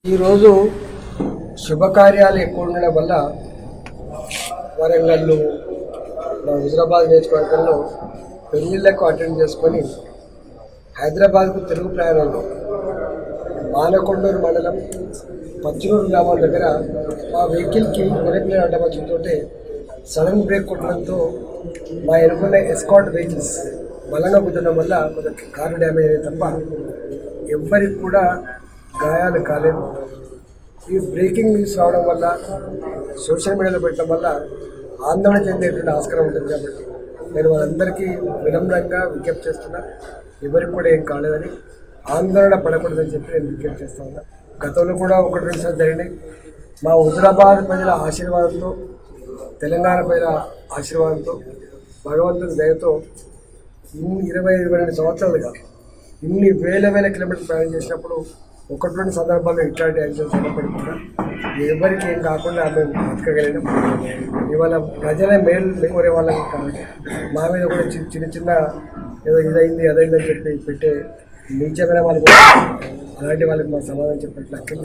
ఈరోజు శుభకార్యాలు ఎక్కువ ఉండడం వల్ల వరంగల్లు మా హుజరాబాద్ నియోజకవర్గంలో పెళ్లిళ్లకు అటెండ్ చేసుకొని హైదరాబాద్కు తెలుగు ప్రయాణంలో మానకొండూరు మండలం పచ్చనూరు గ్రామం దగ్గర మా వెహికల్కి మొదటి అడ్డం వచ్చడంతో సడన్ బ్రేక్ కొట్టడంతో మా ఎనుకున్న ఎస్కాట్ వెహికల్స్ బలంగా కుదరడం వల్ల కొంచెం కారు డ్యామేజ్ అయ్యేది తప్ప ఎవ్వరికి కూడా గాయాలు కాలేదు ఈ బ్రేకింగ్ న్యూస్ రావడం వల్ల సోషల్ మీడియాలో పెట్టడం వల్ల ఆందోళన చెందేటువంటి ఆస్కారం ఉంటుంది కాబట్టి నేను వాళ్ళందరికీ వినమ్రంగా విజ్ఞప్తి చేస్తున్నా ఎవరికి కూడా ఏం కాలేదని ఆందోళన పడకూడదని చెప్పి నేను విజ్ఞప్తి చేస్తా ఉన్నా గతంలో కూడా ఒకటి రెండు సార్లు జరిగినాయి మా హుజరాబాద్ ప్రజల ఆశీర్వాదంతో తెలంగాణ ప్రజల ఆశీర్వాదంతో భగవంతుని దయతో ఇన్ని ఇరవై ఇరవై రెండు సంవత్సరాలుగా ఇన్ని వేల వేల కిలోమీటర్లు ప్రయాణం చేసినప్పుడు ఒకటి రెండు సందర్భాల్లో ఇట్లాంటి యాక్సిడెంట్స్ అయినప్పటికీ కూడా ఎవరికి ఏం కాకుండా మేము బతకగలిగినాం ఇవాళ ప్రజల మేలు కోరే వాళ్ళకి కాబట్టి మా మీద కూడా చిన్న చిన్న చిన్న ఏదో ఇదైంది అదైంది అని చెప్పి పెట్టే నీచమైన వాళ్ళకి కూడా అలాంటి వాళ్ళకి మా సమాధానం చెప్పినట్లు